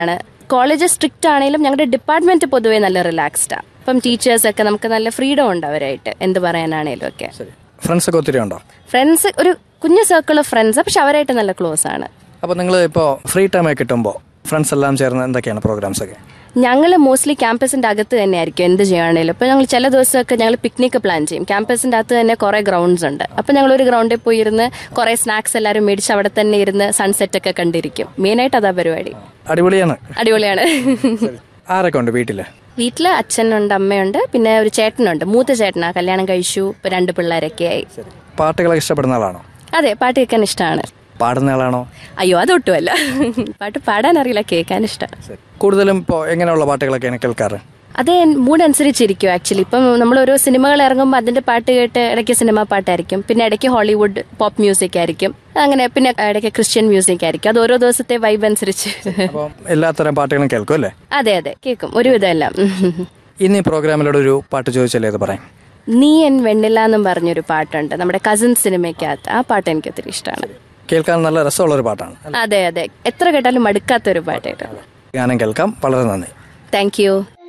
ആണ് college strict ആണെങ്കിലും ഞങ്ങളുടെ ഡിപ്പാർട്ട്മെന്റ് പൊതുവേ നല്ല റിലാക്സ്ഡാണ് ഇപ്പം ടീച്ചേഴ്സ് ഒക്കെ നമുക്ക് നല്ല ഫ്രീഡം ഉണ്ട് അവരായിട്ട് എന്ത് പറയാനാണേലും ഒക്കെ ശരി ഫ്രണ്ട്സ് ഒക്കെ ഒത്തിരി ഉണ്ടോ ഫ്രണ്ട്സ് ഒരു കുഞ്ഞു സർക്കിൾ ഓഫ് ഫ്രണ്ട്സ് പക്ഷെ അവരായിട്ട് നല്ല ക്ലോസ് ആണ് അപ്പോൾ നിങ്ങൾ ഇപ്പോൾ ഫ്രീ ടൈം ഒക്കെ കിട്ടുമ്പോൾ ഫ്രണ്ട്സ് എല്ലാം ചേർന്ന് എന്തൊക്കെയാണ് പ്രോഗ്രാംസ് ഒക്കെ ഞങ്ങൾ മോസ്റ്റ്ലി ക്യാമ്പസിന്റെ അകത്ത് തന്നെ ആയിരിക്കും എന്ത് ചെയ്യുകയാണെങ്കിലും ഇപ്പൊ ഞങ്ങൾ ചില ദിവസമൊക്കെ ഞങ്ങൾ പിക്നിക് പ്ലാൻ ചെയ്യും ക്യാമ്പസിന്റെ അകത്ത് തന്നെ കുറെ ഗ്രൗണ്ട്സ് ഉണ്ട് അപ്പൊ ഞങ്ങൾ ഒരു ഗ്രൗണ്ടിൽ പോയി ഇരുന്ന് കുറെ സ്നാക്സ് എല്ലാവരും മേടിച്ച് അവിടെ തന്നെ ഇരുന്ന് സൺസെറ്റ് ഒക്കെ കണ്ടിരിക്കും മെയിനായിട്ട് അതാ പരിപാടി അടിപൊളിയാണ് അടിപൊളിയാണ് ആരൊക്കെ ഉണ്ട് വീട്ടിൽ വീട്ടില് അച്ഛനുണ്ട് അമ്മയുണ്ട് പിന്നെ ഒരു ചേട്ടനുണ്ട് മൂത്ത ചേട്ടനാ കല്യാണം കഴിച്ചു ഇപ്പൊ രണ്ട് പിള്ളേരൊക്കെ ആയി പാട്ടുകളൊക്കെ ഇഷ്ടപ്പെടുന്ന ആളാണോ അതെ പാട്ട് കേൾക്കാൻ ഇഷ്ടമാണ് പാടുന്ന ആളാണോ അയ്യോ അതൊട്ടുമല്ല പാട്ട് പാടാൻ അറിയില്ല കേൾക്കാൻ ഇഷ്ടമാണ് കൂടുതലും ഇപ്പോൾ എങ്ങനെയുള്ള പാട്ടുകളൊക്കെയാണ് കേൾക്കാറ് അത് മൂഡ് അനുസരിച്ചിരിക്കും ആക്ച്വലി ഇപ്പം നമ്മൾ ഓരോ സിനിമകൾ ഇറങ്ങുമ്പോൾ അതിന്റെ പാട്ട് കേട്ട് ഇടയ്ക്ക് സിനിമ പാട്ടായിരിക്കും പിന്നെ ഇടയ്ക്ക് ഹോളിവുഡ് പോപ്പ് മ്യൂസിക് ആയിരിക്കും അങ്ങനെ പിന്നെ ഇടയ്ക്ക് ക്രിസ്ത്യൻ മ്യൂസിക് ആയിരിക്കും അത് ഓരോ ദിവസത്തെ വൈബ് അനുസരിച്ച് അപ്പോൾ എല്ലാത്തരം പാട്ടുകളും കേൾക്കും അല്ലേ അതെ അതെ കേൾക്കും ഒരുവിധം എല്ലാം ഇന്ന് ഈ പ്രോഗ്രാമിലൂടെ ഒരു പാട്ട് ചോദിച്ചല്ലേ ഇത് പറയാം നീ എൻ വെണ്ണില്ല എന്നും പറഞ്ഞൊരു പാട്ടുണ്ട് നമ്മുടെ കസിൻ സിനിമയ്ക്കകത്ത് ആ പാട്ട് എനിക്ക് ഒത്തിരി ഇഷ്ടമാണ് കേൾക്കാൻ നല്ല രസമുള്ള ഒരു പാട്ടാണ് അതെ അതെ എത്ര കേട്ടാലും മടുക്കാത്ത ഒരു പാട്ടായിട്ട് ഗാനം കേൾക്കാം വളരെ നന്ദി താങ്ക് യു